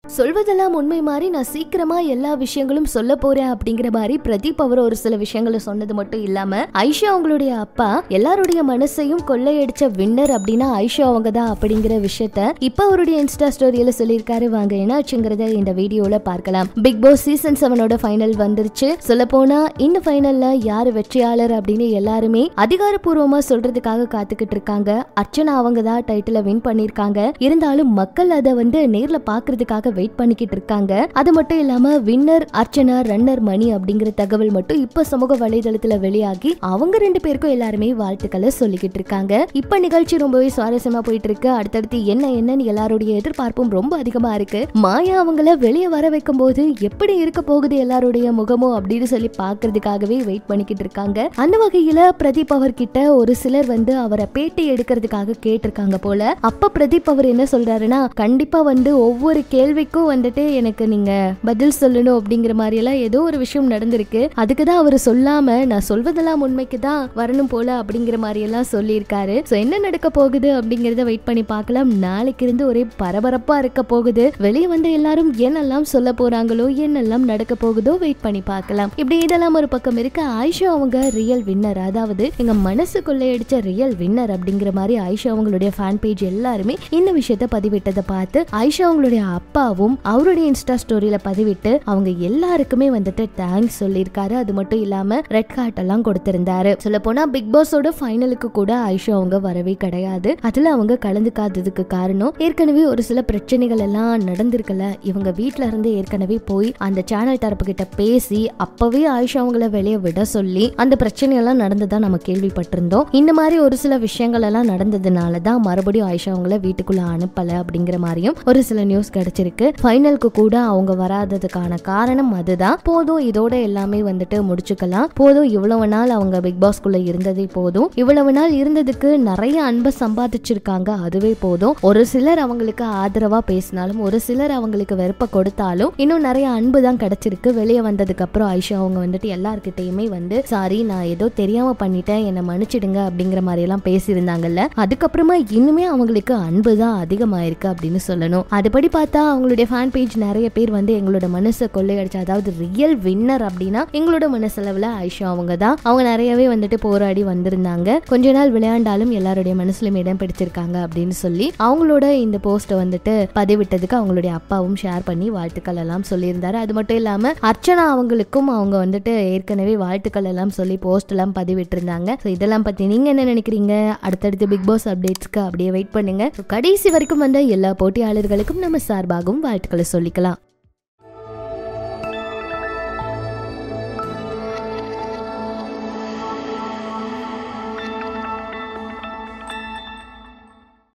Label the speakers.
Speaker 1: சொல்வதெல்லாம் உண்மை மாதிரி நான் சீக்கிரமா எல்லா விஷயங்களும் சொல்ல போறேன் அப்படிங்கிற மாதிரி பிரதீப் அவர் ஒரு சில விஷயங்களை சொன்னது மட்டும் இல்லாம ஐஷா அவங்களுடைய அப்பா எல்லாருடைய மனசையும் கொள்ளையடிச்ச வின்னர் அப்படின்னா ஐஷா அவங்க தான் அப்படிங்கிற விஷயத்த இப்ப அவருடைய இன்ஸ்டா ஸ்டோரியில சொல்லியிருக்காரு வாங்க என்னாச்சுங்கிறத இந்த வீடியோல பார்க்கலாம் பிக் பாஸ் சீசன் செவனோட ஃபைனல் வந்துருச்சு சொல்ல போனா இந்த ஃபைனல்ல யாரு வெற்றியாளர் அப்படின்னு எல்லாருமே அதிகாரப்பூர்வமா சொல்றதுக்காக காத்துக்கிட்டு இருக்காங்க அர்ச்சனா அவங்க தான் டைட்டில வின் பண்ணிருக்காங்க இருந்தாலும் மக்கள் அதை வந்து நேர்ல பாக்குறதுக்காக வெயிட் பண்ணிக்கிட்டு இருக்காங்க அது மட்டும் இல்லாம வின்னர் அர்ச்சனா ரன்னர் மணி அப்படிங்கிற தகவல் மட்டும் இப்ப சமூக வலைதளத்துல வெளியாகி அவங்க ரெண்டு பேருக்கும் எல்லாருமே வாழ்த்துக்களை சொல்லிக்கிட்டு இருக்காங்க இப்ப நிகழ்ச்சி ரொம்பவே சுவாரஸ்யமா போயிட்டு இருக்கு அடுத்தடுத்து என்ன என்னன்னு எல்லாருடைய எதிர்பார்ப்பும் ரொம்ப அதிகமா இருக்கு மாயா அவங்கள வெளியே வர வைக்கும் போது எப்படி இருக்க போகுது எல்லாருடைய முகமோ அப்படின்னு சொல்லி பாக்குறதுக்காகவே வெயிட் பண்ணிக்கிட்டு இருக்காங்க அந்த வகையில பிரதீப் அவர்கிட்ட ஒரு சிலர் வந்து அவரை பேட்டி எடுக்கிறதுக்காக கேட்டிருக்காங்க போல அப்ப பிரதீப் அவர் என்ன சொல்றாருன்னா கண்டிப்பா வந்து ஒவ்வொரு கேள்விக்கும் வந்துட்டு எனக்கு நீங்க பதில் சொல்லணும் அப்படிங்கிற மாதிரி எல்லாம் ஏதோ ஒரு விஷயம் நடந்திருக்கு அதுக்கு தான் அவர் சொல்லாம நான் சொல்வதெல்லாம் உண்மைக்கு தான் வரணும் போல அப்படிங்கிற மாதிரி எல்லாம் சொல்லியிருக்காரு ஸோ என்ன நடக்க போகுது அப்படிங்கறத வெயிட் பண்ணி பார்க்கலாம் நாளைக்கு இருந்து ஒரே பரபரப்பா இருக்க போகுது வெளியே வந்து எல்லாரும் என்னெல்லாம் சொல்ல போறாங்களோ என்னெல்லாம் நடக்க போகுதோ வெயிட் பண்ணி பார்க்கலாம் இப்படி இதெல்லாம் ஒரு பக்கம் இருக்க ஆயிஷா அவங்க ரியல் வின்னர் அதாவது எங்க மனசு கொள்ளையடிச்ச ரியல் வின்னர் அப்படிங்கிற மாதிரி ஆயிஷா அவங்களுடைய ஃபேன் பேஜ் எல்லாருமே இந்த விஷயத்த பதிவிட்டதை பார்த்து ஆயிஷா அவங்களுடைய அப்பாவும் அவருடைய இன்ஸ்டா ஸ்டோரியில பதிவிட்டு அவங்க எல்லாருக்குமே வந்துட்டு தேங்க்ஸ் சொல்லியிருக்காரு அது மட்டும் இல்லாம ரெட் கார்ட் எல்லாம் கொடுத்திருந்தாரு சொல்ல போனா பிக் பாஸோட ஃபைனலுக்கு கூட ஆயிஷா அவங்க வரவே கிடையாது அதுல அவங்க கலந்துக்காததுக்கு காரணம் ஏற்கனவே ஒரு சில பிரச்சனைகள் எல்லாம் நடந்திருக்கல இவங்க வீட்ல இருந்து ஏற்கனவே போய் அந்த சேனல் தரப்பு கிட்ட பேசி அப்பவே ஆயிஷா அவங்கள வெளியே விட சொல்லி அந்த பிரச்சனை எல்லாம் நடந்ததா நம்ம கேள்விப்பட்டிருந்தோம் இந்த மாதிரி ஒரு சில விஷயங்கள் எல்லாம் நடந்ததுனால தான் மறுபடியும் ஆயிஷா அவங்கள வீட்டுக்குள்ள அனுப்பல அப்படிங்கிற மாதிரியும் ஒரு சில நியூஸ் கிடைச்சிருக்கு ஃபைனலுக்கு கூட அவங்க வராததுக்கான காரணம் அதுதான் போதும் இதோட எல்லாமே வந்துட்டு முடிச்சுக்கலாம் போதும் இவ்வளவு நாள் அவங்க பிக் பாஸ்குள்ள இருந்ததே போதும் இவ்வளவு நாள் இருந்ததுக்கு நிறைய அன்பை சம்பாதிச்சிருக்காங்க அதுவே போதும் ஒரு சிலர் அவங்களுக்கு ஆதரவா பேசினாலும் ஒரு சிலர் அவங்களுக்கு வெறுப்ப கொடுத்தாலும் இன்னும் நிறைய அன்பு தான் கிடைச்சிருக்கு வெளியே வந்ததுக்கு அப்புறம் ஐஷா அவங்க வந்துட்டு எல்லார்கிட்டயுமே வந்து சாரி நான் ஏதோ தெரியாம பண்ணிட்டேன் என்னை மன்னிச்சிடுங்க அப்படிங்கிற மாதிரி எல்லாம் பேசியிருந்தாங்கல்ல அதுக்கப்புறமா இன்னுமே அவங்களுக்கு அன்பு தான் அதிகமாயிருக்கு அப்படின்னு சொல்லணும் அதுபடி பார்த்தா அவங்களுடைய ஃபேன் பேஜ் நிறைய பேர் வந்து எங்களோட மனசை கொள்ளையடிச்சு அதாவது ரியல் வின்னர் அப்படின்னா எங்களோட மனசளவுல ஐஷா அவங்க தான் அவங்க நிறையவே வந்துட்டு போராடி வந்திருந்தாங்க கொஞ்ச நாள் விளையாண்டாலும் எல்லாருடைய மனசுலயும் இடம் பிடிச்சிருக்காங்க அப்படின்னு சொல்லி அவங்களோட இந்த போஸ்ட்டை வந்துட்டு பதிவிட்டதுக்கு அவங்களுடைய அப்பாவும் ஷேர் பண்ணி வாழ்த்துக்கள் எல்லாம் சொல்லியிருந்தாரு அது மட்டும் இல்லாம அர்ச்சனா அவங்களுக்கும் அவங்க வந்துட்டு ஏற்கனவே வாழ்த்துக்கள் எல்லாம் சொல்லி போஸ்ட் எல்லாம் பதிவிட்டிருந்தாங்க ஸோ இதெல்லாம் பத்தி நீங்க என்ன நினைக்கிறீங்க அடுத்தடுத்து பிக் பாஸ் அப்டேட்ஸ்க்கு அப்படியே வெயிட் பண்ணுங்க So, கடைசி வரைக்கும் வந்த எல்லா போட்டியாளர்களுக்கும் நம்ம சார்பாகவும் வாழ்த்துக்களை சொல்லிக்கலாம்